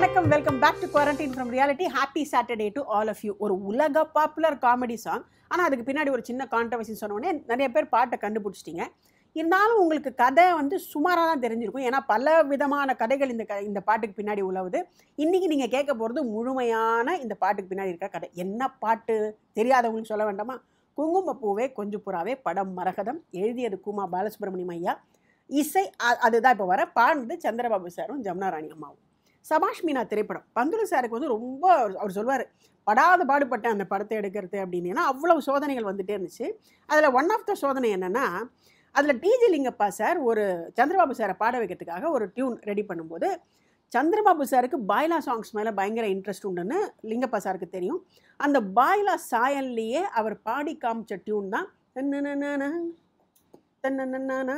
வணக்கம் welcome back to quarantine from reality happy Saturday to all of you ஒரு உலக popular comedy song ஆனால் அதுக்கு பின்னாடி ஒரு சின்ன கான்ட்ரவர்சி சொன்னோடனே நிறைய பேர் பாட்டை கண்டுபிடிச்சிட்டிங்க இருந்தாலும் உங்களுக்கு கதை வந்து சுமாராக தான் தெரிஞ்சிருக்கும் ஏன்னா பல விதமான கதைகள் இந்த க இந்த பாட்டுக்கு பின்னாடி உழவுது இன்றைக்கி நீங்கள் கேட்க போகிறது முழுமையான இந்த பாட்டுக்கு பின்னாடி இருக்க கதை என்ன பாட்டு தெரியாதவங்களுக்கு சொல்ல வேண்டாமா குங்குமப்பூவே கொஞ்சம் புறாவே படம் மரகதம் எழுதியது கூமா பாலசுப்ரமணியம் ஐயா இசை அ- அதுதான் இப்போ வர பாடுனது சந்திரபாபு சாரும் ஜமுனா ராணி அம்மாவும் சபாஷ் மீனா திரைப்படம் பந்துலு சாருக்கு வந்து ரொம்ப அவர் சொல்லுவார் படாத பாடுபட்டேன் அந்த படத்தை எடுக்கிறது அப்படின்னு ஏன்னா அவ்வளவு சோதனைகள் வந்துட்டே இருந்துச்சு அதில் ஒன் ஆஃப் த சோதனை என்னென்னா அதில் டிஜி லிங்கப்பா சார் ஒரு சந்திரபாபு சாரை பாட வைக்கிறதுக்காக ஒரு டியூன் ரெடி பண்ணும்போது சந்திரபாபு சாருக்கு பாய்லா சாங்ஸ் மேலே பயங்கர இன்ட்ரெஸ்ட் உண்டுன்னு லிங்கப்பா சாருக்கு தெரியும் அந்த பாய்லா சாயல்லையே அவர் பாடி காமிச்ச டியூன் தான் தன்னனனன, தன்னனனன.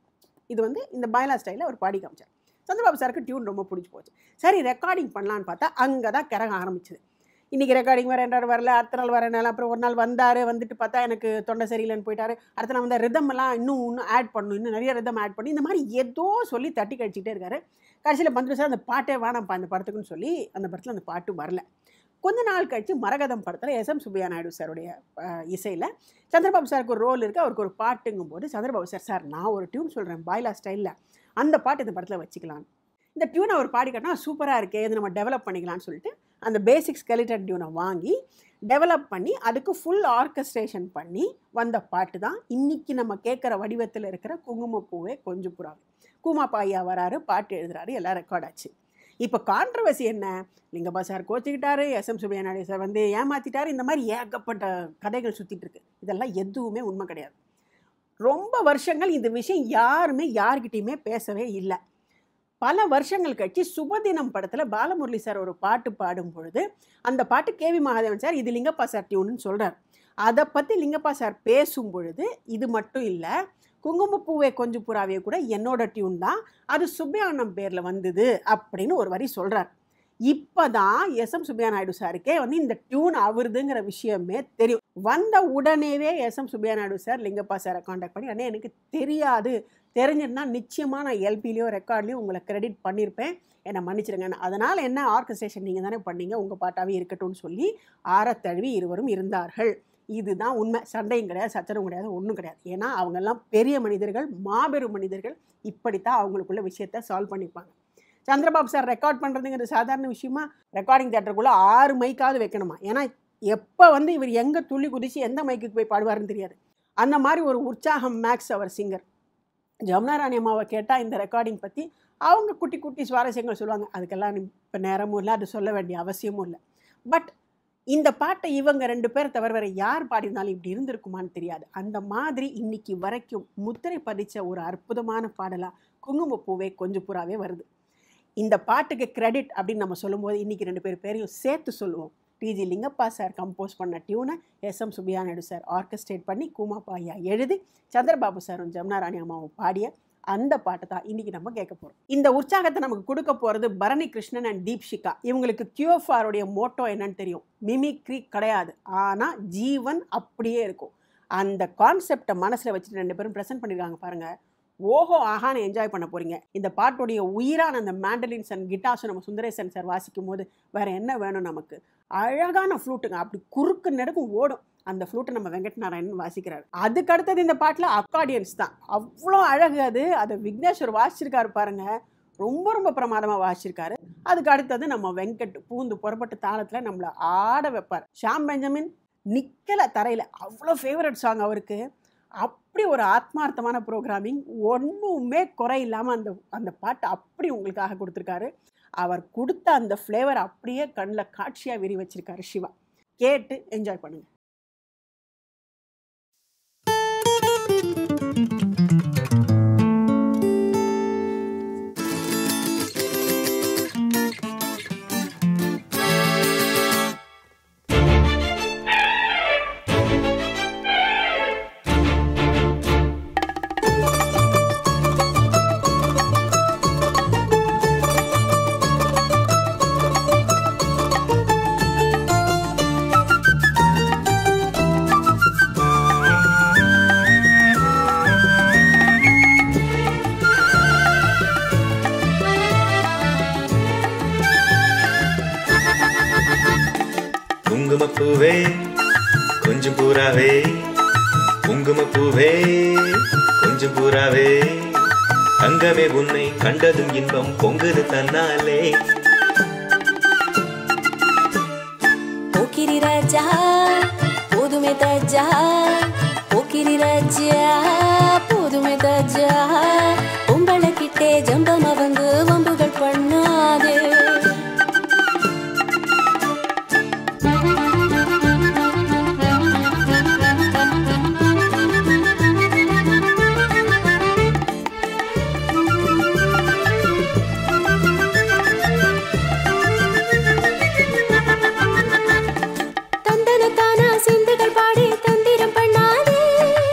இது வந்து இந்த பாய்லா ஸ்டைலில் அவர் பாடி காமிச்சார் சந்திரபாபு சாருக்கு டியூன் ரொம்ப பிடிச்சி போச்சு சரி ரெக்கார்டிங் பண்ணலான்னு பார்த்தா அங்கே தான் கிறங்க ஆரம்பிச்சது இன்றைக்கி ரெக்கார்டிங் வரேன் வரல அடுத்த நாள் வரேன் அப்புறம் ஒரு நாள் வந்தார் வந்துட்டு பார்த்தா எனக்கு தொண்டை சரியில்லைன்னு போயிட்டாரு அடுத்த நாள் வந்து ரிதம் எல்லாம் இன்னும் இன்னும் ஆட் பண்ணணும் இன்னும் நிறைய ரிதம் ஆட் பண்ணி இந்த மாதிரி ஏதோ சொல்லி தட்டி கழிச்சிட்டே இருக்காரு கடைசியில் பந்து சார் அந்த பாட்டே வேணாம்ப்பா அந்த படத்துக்குன்னு சொல்லி அந்த படத்தில் அந்த பாட்டு வரல கொஞ்ச நாள் கழிச்சு மரகதம் படத்தில் எஸ் எம் சுப்பையா நாயுடு சாருடைய இசையில் சந்திரபாபு சாருக்கு ஒரு ரோல் இருக்குது அவருக்கு ஒரு பாட்டுங்கும் போது சந்திரபாபு சார் சார் நான் ஒரு டியூன் சொல்கிறேன் பாய்லா ஸ்டைலில் அந்த பாட்டு இந்த படத்தில் வச்சுக்கலாம் இந்த டியூனை அவர் பாடி காட்டினா சூப்பராக இருக்கே இது நம்ம டெவலப் பண்ணிக்கலாம்னு சொல்லிட்டு அந்த பேசிக் ஸ்கெலிட்டன் டியூனை வாங்கி டெவலப் பண்ணி அதுக்கு ஃபுல் ஆர்கஸ்ட்ரேஷன் பண்ணி வந்த பாட்டு தான் இன்னைக்கு நம்ம கேட்குற வடிவத்தில் இருக்கிற குங்குமப்பூவே கொஞ்சம் புறாவே கூமாப்பாயா வராரு பாட்டு எழுதுறாரு எல்லாம் ரெக்கார்ட் ஆச்சு இப்போ கான்ட்ரவர்சி என்ன லிங்கப்பா சார் கோச்சிக்கிட்டாரு எஸ் எம் சுப்பையநாயுடு சார் வந்து ஏமாத்திட்டாரு இந்த மாதிரி ஏகப்பட்ட கதைகள் சுற்றிட்டு இருக்கு இதெல்லாம் எதுவுமே உண்மை கிடையாது ரொம்ப வருஷங்கள் இந்த விஷயம் யாருமே யார்கிட்டயுமே பேசவே இல்லை பல வருஷங்கள் கழிச்சு சுபதினம் படத்தில் பாலமுரளி சார் ஒரு பாட்டு பாடும் பொழுது அந்த பாட்டு கேவி மகாதேவன் சார் இது லிங்கப்பா சார் டியூன்னு சொல்கிறார் அதை பற்றி லிங்கப்பா சார் பேசும் பொழுது இது மட்டும் இல்லை குங்குமப்பூவே கொஞ்சம் புறாவே கூட என்னோட டியூன் தான் அது சுப்பையானம் பேரில் வந்தது அப்படின்னு ஒரு வரி சொல்கிறார் இப்போ தான் எஸ் எம் சுப்பையா நாயுடு சாருக்கே வந்து இந்த டியூன் அவருதுங்கிற விஷயமே தெரியும் வந்த உடனேவே S M Subbaiah Naidu sir Lingappa சாரை காண்டாக்ட் பண்ணி அண்ணே எனக்கு தெரியாது தெரிஞ்சிருந்தா நிச்சயமாக நான் எல்பிலையோ ரெக்கார்ட்லேயோ உங்களை கிரெடிட் பண்ணியிருப்பேன் என்னை மன்னிச்சிடுங்க அதனால் என்ன ஆர்கஸ்ட்ரேஷன் நீங்கள் தானே பண்ணீங்க உங்கள் பாட்டாவே இருக்கட்டும்னு சொல்லி ஆறத் தழுவி இருவரும் இருந்தார்கள் இதுதான் உண்மை சண்டையும் கிடையாது சச்சரவும் கிடையாது ஒன்றும் கிடையாது ஏன்னா அவங்கெல்லாம் பெரிய மனிதர்கள் மாபெரும் மனிதர்கள் இப்படித்தான் அவங்களுக்குள்ள விஷயத்த சால்வ் பண்ணிப்பாங்க சந்திரபாபு சார் ரெக்கார்ட் பண்ணுறதுங்கிறது சாதாரண விஷயமா ரெக்கார்டிங் தேட்டருக்குள்ளே ஆறு மைக்காவது வைக்கணுமா ஏன்னா எப்போ வந்து இவர் எங்கே துள்ளி குதிச்சு எந்த மைக்குக்கு போய் பாடுவாருன்னு தெரியாது அந்த மாதிரி ஒரு உற்சாகம் மேக்ஸ் அவர் சிங்கர் ஜமுனா ராணி அம்மாவை கேட்டால் இந்த ரெக்கார்டிங் பற்றி அவங்க குட்டி குட்டி சுவாரஸ்யங்கள் சொல்லுவாங்க அதுக்கெல்லாம் இப்போ நேரமும் இல்லை அது சொல்ல வேண்டிய அவசியமும் இல்லை பட் இந்த பாட்டை இவங்க ரெண்டு பேர் தவிர வேறு யார் பாடியிருந்தாலும் இப்படி இருந்திருக்குமான்னு தெரியாது அந்த மாதிரி இன்னைக்கு வரைக்கும் முத்திரை பதிச்ச ஒரு அற்புதமான பாடலாக குங்குமப்பூவே கொஞ்சம் புறாவே வருது இந்த பாட்டுக்கு கிரெடிட் அப்படின்னு நம்ம சொல்லும்போது இன்னைக்கு ரெண்டு பேர் பேரையும் சேர்த்து சொல்லுவோம் டிஜி லிங்கப்பா சார் கம்போஸ் பண்ண டியூனை S M Subbaiah Naidu sir orchestrate பண்ணி கூமாப்பாயா எழுதி சந்திரபாபு சாரும் ஜமுனா ராணி அம்மாவும் பாடிய அந்த பாட்டை தான் இன்னைக்கு நம்ம கேட்க போகிறோம் இந்த உற்சாகத்தை நமக்கு கொடுக்க போகிறது பரணி கிருஷ்ணன் அண்ட் தீப்ஷிகா இவங்களுக்கு கியூஎஃப்ஆருடைய மோட்டோ என்னன்னு தெரியும் மிமிக்ரி கிடையாது ஆனால் ஜீவன் அப்படியே இருக்கும் அந்த கான்செப்டை மனசில் வச்சுட்டு ரெண்டு பேரும் ப்ரெசென்ட் பண்ணியிருக்காங்க பாருங்கள் ஓஹோ ஆஹான்னு என்ஜாய் பண்ண போகிறீங்க இந்த பாட்டுடைய உயிரான அந்த மேண்டலின்ஸ் அண்ட் கிட்டாஸும் நம்ம சுந்தரேசன் சார் வாசிக்கும் போது வேறு என்ன வேணும் நமக்கு அழகான ஃப்ளூட்டுங்க அப்படி குறுக்கு நெடுக்கும் ஓடும் அந்த ஃப்ளூட்டை நம்ம வெங்கட் நாராயணன் வாசிக்கிறார் அதுக்கு அடுத்தது இந்த பாட்டில் அக்கார்டியன்ஸ் தான் அவ்வளோ அழகு அது அதை விக்னேஸ்வர் வாசிச்சிருக்காரு பாருங்க ரொம்ப ரொம்ப பிரமாதமாக வாசிச்சிருக்காரு அதுக்கு அடுத்தது நம்ம வெங்கட் பூந்து புறப்பட்ட தாளத்தில் நம்மளை ஆட வைப்பார் ஷாம் பெஞ்சமின் நிக்கல தரையில் அவ்வளோ ஃபேவரட் சாங் அவருக்கு அப்படி ஒரு ஆத்மார்த்தமான ப்ரோக்ராமிங் ஒன்றுமே குறை இல்லாமல் அந்த அந்த பாட்டு அப்படி உங்களுக்காக கொடுத்துருக்காரு அவர் கொடுத்த அந்த ஃப்ளேவர் அப்படியே கண்ணில் காட்சியாக விரி வச்சிருக்காரு சிவா கேட்டு என்ஜாய் பண்ணுங்க குங்குமப்பூவே பூவே கொஞ்சம் பூராவே குங்கும பூவே கொஞ்சம் பூராவே தங்கமே உன்னை கண்டதும் இன்பம் பொங்குது தன்னாலே போக்கிரி ராஜா போதுமே தாஜா போக்கிரி ராஜா போதுமே தாஜா உங்களை கிட்டே ஜம்பமா வந்து வம்புகள் பண்ணாதே தந்தனத்தானா சிந்துகள் பாடி தந்திரம் பண்ணாதே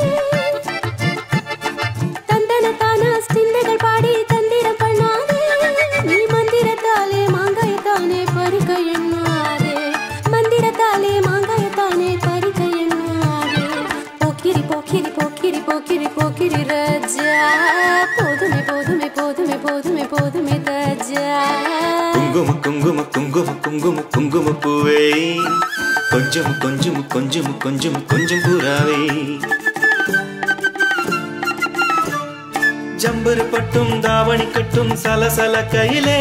தந்தனத்தானா சிந்துகள் பாடி தந்திரம் பண்ணாதே நீ மந்திரத்தாலே மாங்காயத்தானே பறிக்க எண்ணாதே மந்திரத்தாலே மாங்காயத்தானே பறிக்க எண்ணாதே போக்கிரி போக்கிரி போக்கிரி போக்கிரி போக்கிரி ராஜா போதுமே போதுமே போதுமே போதுமே போதுமே தாஜா குங்கும குங்கும குங்கும குங்கும குங்கும பூவே கொஞ்சம் கொஞ்சம் கொஞ்சம் கொஞ்சம் கொஞ்சம் பூராவே ஜம்பரு பட்டும் தாவணி கட்டும் சலசல கையிலே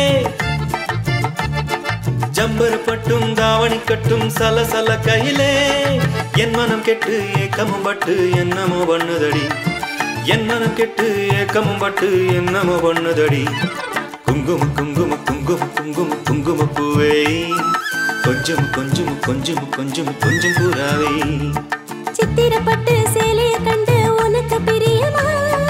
ஜம்பரு பட்டும் தாவணி கட்டும் சலசல கையிலே என் மனம் கெட்டு ஏக்கமும் பட்டு என்னமோ பண்ணுதடி என் மனம் கெட்டு ஏக்கமும் பட்டு என்னமோ பண்ணுதடி குங்கும குங்கும குங்கும குங்கும குங்கும பூவே கொஞ்சம் கொஞ்சம் கொஞ்சம் கொஞ்சம் கொஞ்சம் பூராவே சித்திரப்பட்டு சேலைய கண்டு உனக்கு பிரியமா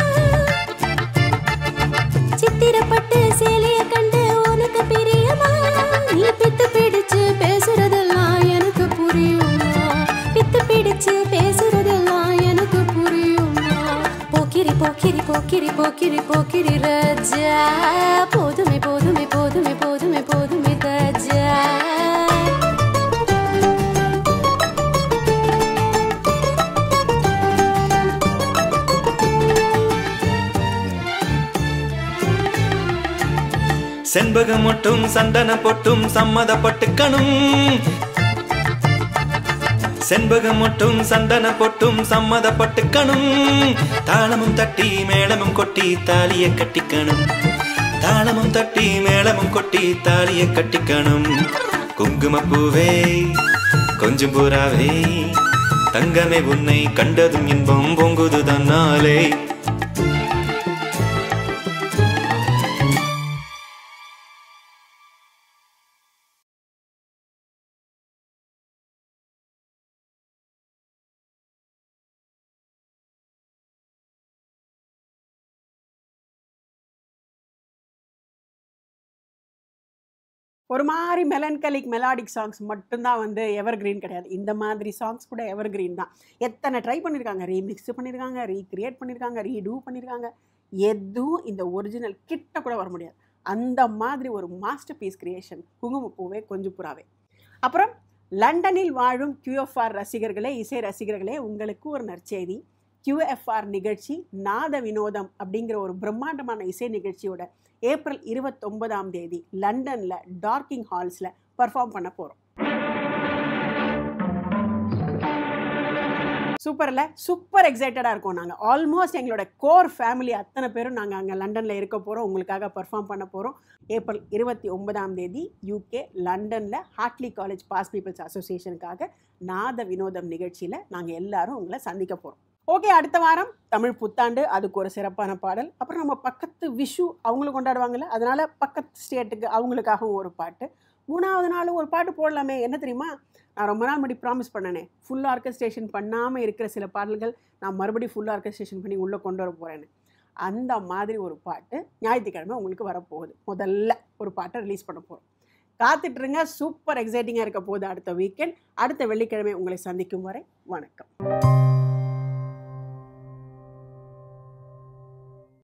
சித்திரப்பட்டு சேலைய கண்டு உனக்கு பிரியமா நீ பித்து பிடிச்சு பேசுறதெல்லாம் எனக்கு புரியுமா பித்து பிடிச்சு பேசுறதெல்லாம் எனக்கு புரியுமா போக்கிரி போக்கிரி போக்கிரி போக்கிரி போக்கிரி ராஜா போதுமே போதுமே போதுமே போதுமே போதுமே தாஜா செண்பகம் மட்டும் சந்தன பொட்டும் சம்மதப்பட்டுக்கணும் செண்பகம் மட்டும் சந்தன பொட்டும் சம்மதப்பட்டுக்கணும் தாளமும் தட்டி மேளமும் கொட்டி தாலிய கட்டிக்கணும் தாளமும் தட்டி மேளமும் கொட்டி தாலிய கட்டிக்கணும் குங்கும பூவே கொஞ்சம் பூராவே தங்கமே உன்னை கண்டதும் இன்பம் பொங்குது தன்னாலே ஒரு மாதிரி மெலன்கலிக் மெலாடிக் சாங்ஸ் மட்டும்தான் வந்து எவர் கிரீன் கிடையாது இந்த மாதிரி சாங்ஸ் கூட எவர் கிரீன் தான் எத்தனை ட்ரை பண்ணியிருக்காங்க ரீமிக்ஸ் பண்ணியிருக்காங்க ரீக்ரியேட் பண்ணியிருக்காங்க ரீடூ பண்ணியிருக்காங்க எதுவும் இந்த ஒரிஜினல் கிட்ட கூட வர முடியாது அந்த மாதிரி ஒரு மாஸ்டர் பீஸ் கிரியேஷன் குங்குமப்பூவே கொஞ்சம் புறாவே அப்புறம் லண்டனில் வாழும் கியூஎஃப்ஆர் ரசிகர்களே இசை ரசிகர்களே உங்களுக்கு ஒரு நற்செய்தி கியூஎஃப்ஆர் நிகழ்ச்சி நாத வினோதம் அப்படிங்கிற ஒரு பிரம்மாண்டமான இசை நிகழ்ச்சியோட ஏப்ரல் இருபத்தொன்பதாம் தேதி லண்டனில் டார்க்கிங் ஹால்ஸில் பர்ஃபார்ம் பண்ண போகிறோம் சூப்பரில் சூப்பர் எக்ஸைட்டடாக இருக்கோம் நாங்கள் ஆல்மோஸ்ட் எங்களோட கோர் ஃபேமிலி அத்தனை பேரும் நாங்கள் அங்கே லண்டனில் இருக்க போகிறோம் உங்களுக்காக பர்ஃபார்ம் பண்ண போகிறோம் ஏப்ரல் இருபத்தி ஒன்பதாம் தேதி யூகே லண்டனில் ஹார்ட்லி காலேஜ் பாஸ் பீப்புள்ஸ் அசோசியேஷனுக்காக நாத வினோதம் நிகழ்ச்சியில் நாங்கள் எல்லாரும் உங்களை சந்திக்க போகிறோம் ஓகே அடுத்த வாரம் தமிழ் புத்தாண்டு அதுக்கு ஒரு சிறப்பான பாடல் அப்புறம் நம்ம பக்கத்து விஷு அவங்களும் கொண்டாடுவாங்கல்ல அதனால பக்கத்து ஸ்டேட்டுக்கு அவங்களுக்காகவும் ஒரு பாட்டு மூணாவது நாள் ஒரு பாட்டு போடலாமே என்ன தெரியுமா நான் ரொம்ப நாள் முன்னாடி ப்ராமிஸ் பண்ணனே ஃபுல் ஆர்கஸ்ட்ரேஷன் பண்ணாமல் இருக்கிற சில பாடல்கள் நான் மறுபடியும் ஃபுல் ஆர்கஸ்ட்ரேஷன் பண்ணி உள்ளே கொண்டு வர போகிறேன்னு அந்த மாதிரி ஒரு பாட்டு ஞாயிற்றுக்கிழமை உங்களுக்கு வரப்போகுது முதல்ல ஒரு பாட்டை ரிலீஸ் பண்ண போகிறோம் காத்துட்ருங்க சூப்பர் எக்ஸைட்டிங்காக இருக்க போகுது அடுத்த வீக்கெண்ட் அடுத்த வெள்ளிக்கிழமை உங்களை சந்திக்கும் வரை வணக்கம்